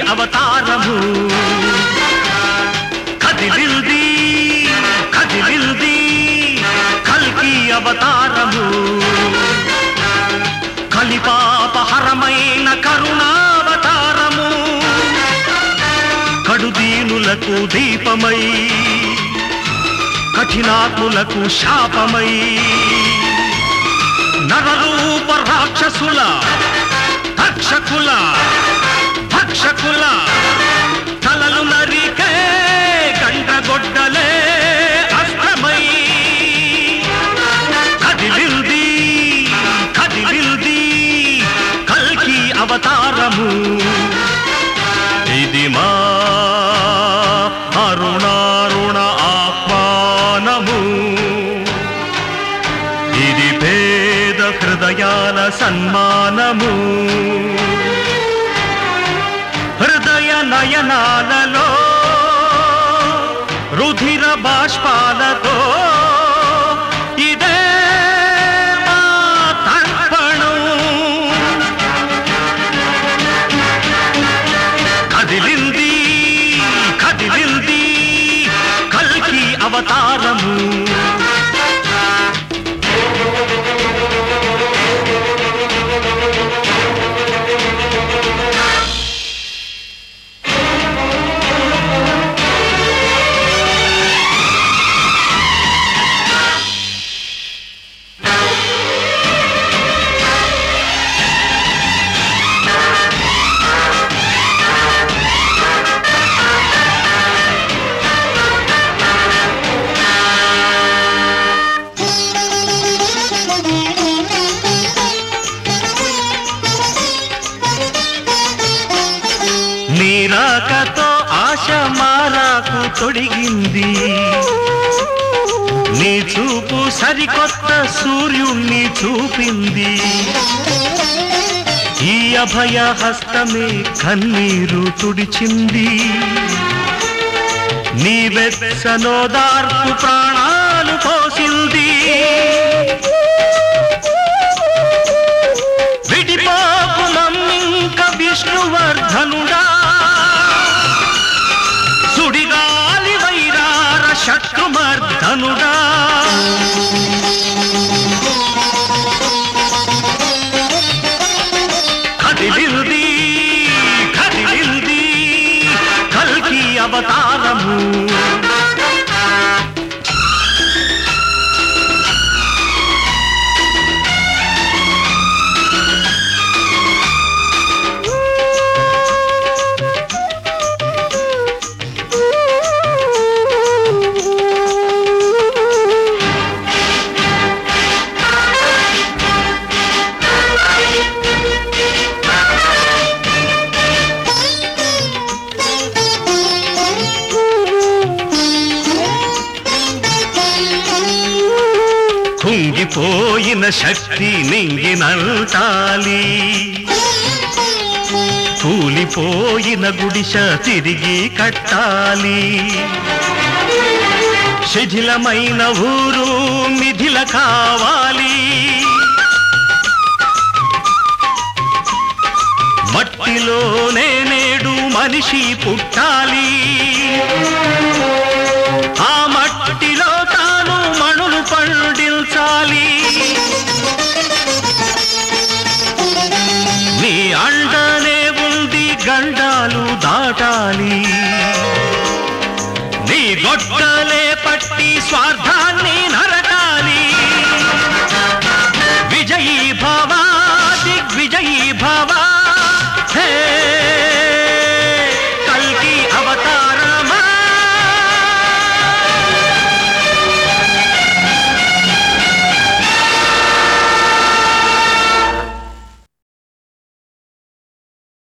అవతారము కదిలింది కదిలింది కల్కి అవతారము కలిపాపహరమైన కరుణావతారము కడుదీనులకు దీపమై కఠినాత్ములకు శాపమై నరరూప రాక్షసుల తక్షకుల భక్షకుల తలలు నరికే గంటగొడ్డలే అస్త్రమై కదిలింది కదిలింది కల్కి అవతారము ఇది మా అరుణారుణ ఆహ్వానము ఇది పేద హృదయాల సన్మానము హృదయ నయనాలలో రుధిర బాష్పాలతో ఇదే మా తర్పణం కదిలింది కదిలింది కల్కి అవతారము నీరాకతో ఆశ మారాకు తొడిగింది నీ చూపు సరికొత్త సూర్యుణ్ణి చూపింది ఈ అభయ హస్తమే కన్నీరు తుడిచింది నీ వెచ్చనోదార్పు ప్రాణాలు పోసింది విడిపోకు నమ్మింక విష్ణువర్ధనుడా సుడిగాలి వైరార శత్రుమర్ధనుడా కదిలింది కదిలింది కల్కి అవతారము కుంగిపోయిన శక్తి నింగినంటాలి కూలిపోయిన గుడిస తిరిగి కట్టాలి శిథిలమైన ఊరు మిథిల కావాలి మట్టిలోనే నేడు మనిషి పుట్టాలి